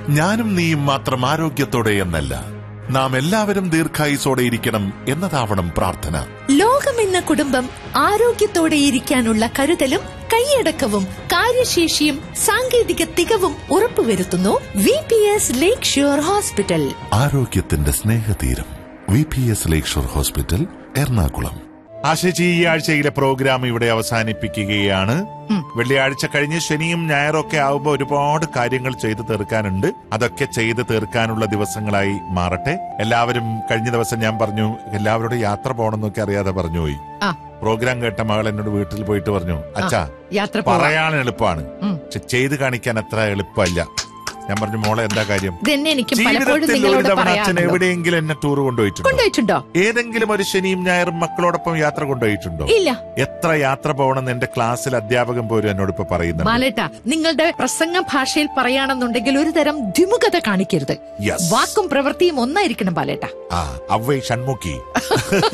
ഞാനും നീയും മാത്രം ആരോഗ്യത്തോടെ എന്നല്ല നാം എല്ലാവരും ദീർഘായുസോടെ ഇരിക്കണം എന്നതാവണം പ്രാർത്ഥന ലോകമെന്ന കുടുംബം ആരോഗ്യത്തോടെ ഇരിക്കാനുള്ള കരുതലും കൈയടക്കവും കാര്യശേഷിയും സാങ്കേതിക തികവും ഉറപ്പുവരുത്തുന്നു V P S lakeshore hospital ആരോഗ്യത്തിന്റെ സ്നേഹതീരം V P S lakeshore hospital Ernakulam ആശിച്ചി ഈ ആഴ്ചയിലെ പ്രോഗ്രാം ഇവിടെ അവസാനിപ്പിക്കുകയാണ് വെള്ളിയാഴ്ച കഴിഞ്ഞ് ശനിയും ഞായറും ഒക്കെ ആവുമ്പോൾ ഒരുപാട് കാര്യങ്ങൾ ചെയ്തു തീർക്കാനുണ്ട് അതൊക്കെ ചെയ്തു തീർക്കാനുള്ള ദിവസങ്ങളായി മാറട്ടെ എല്ലാവരും കഴിഞ്ഞ ദിവസം ഞാൻ പറഞ്ഞു എല്ലാവരോടും യാത്ര പോകണമെന്നൊക്കെ അറിയാതെ പറഞ്ഞുപോയി ആ. പ്രോഗ്രാം കേട്ട മകൾ എന്നോട് വീട്ടിൽ പോയിട്ട് പറഞ്ഞു അച്ഛാ യാത്ര പോവാം പറയാൻ എളുപ്പമാണ് ഉം. പക്ഷെ ചെയ്ത് കാണിക്കാൻ അത്ര എളുപ്പമല്ല ഞാൻ പറഞ്ഞു മോളെ എന്താ കാര്യം ഇതന്നെ എനിക്കും പലപ്പോഴും ജീവിതത്തിൽ ഒരു നിങ്ങളോട് തവണ അച്ഛൻ പറയാറുണ്ടോ എവിടെയെങ്കിലും എന്നെ ടൂർ കൊണ്ടുപോയിട്ടുണ്ടോ കൊണ്ടുപോയിട്ടുണ്ടോ ഏതെങ്കിലും ഒരു ശനിയും ഞായറും മക്കളോടൊപ്പം യാത്ര കൊണ്ടുപോയിട്ടുണ്ടോ ഇല്ല എത്ര യാത്ര പോകണമെന്ന് എന്റെ ക്ലാസ്സിൽ അധ്യാപകൻ പോലും എന്നോട് ഇപ്പൊ പറയുന്നുണ്ട് ബാലേട്ട നിങ്ങളുടെ പ്രസംഗ ഭാഷയിൽ പറയുകയാണെന്നുണ്ടെങ്കിൽ ഒരു തരം ദ്വിമുഖത കാണിക്കരുത് Yes. വാക്കും പ്രവൃത്തിയും ഒന്നായിരിക്കണം ബാലേട്ട ആ അവൈ ഷൺമുഖി